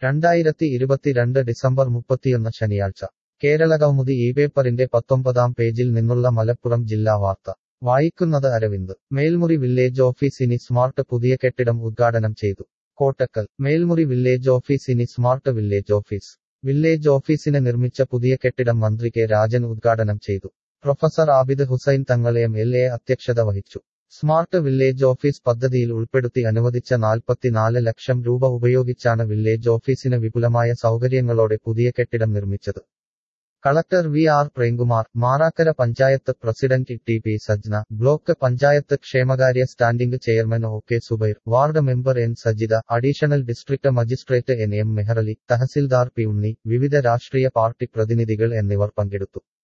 രണ്ടായിരത്തി ഇരുപത്തിരണ്ട് ഡിസംബർ മുപ്പത്തിയൊന്ന് ശനിയാഴ്ച കേരളകൗമുദി ഈ പേപ്പറിന്റെ പത്തൊമ്പതാം പേജിൽ നിന്നുള്ള മലപ്പുറം ജില്ലാ വാർത്ത വായിക്കുന്നത് അരവിന്ദ് മേൽമുറി വില്ലേജ് ഓഫീസിനി സ്മാർട്ട് പുതിയ കെട്ടിടം ഉദ്ഘാടനം ചെയ്തു കോട്ടക്കൽ മേൽമുറി വില്ലേജ് ഓഫീസിനി സ്മാർട്ട് വില്ലേജ് ഓഫീസ് വില്ലേജ് ഓഫീസിന് നിർമ്മിച്ച പുതിയ കെട്ടിടം മന്ത്രി കെ രാജൻ ഉദ്ഘാടനം ചെയ്തു പ്രൊഫസർ ആബിദ് ഹുസൈൻ തങ്ങൾ എം എൽ എ അധ്യക്ഷത വഹിച്ചു സ്മാർട്ട് വില്ലേജ് ഓഫീസ് പദ്ധതിയിൽ ഉൾപ്പെടുത്തി അനുവദിച്ച നാൽപ്പത്തിനാല് ലക്ഷം രൂപ ഉപയോഗിച്ചാണ് വില്ലേജ് ഓഫീസിന് വിപുലമായ സൗകര്യങ്ങളോടെ പുതിയ കെട്ടിടം നിർമ്മിച്ചത് collector V R Premkumar Marakkara panchayat president T P Sajna block panchayat ക്ഷേമകാര്യ standing chairman O K Zubair ward member N Sajitha additional district magistrate N M Meharali tahsildar P Unni വിവിധ രാഷ്ട്രീയ പാർട്ടി പ്രതിനിധികൾ എന്നിവർ പങ്കെടുത്തു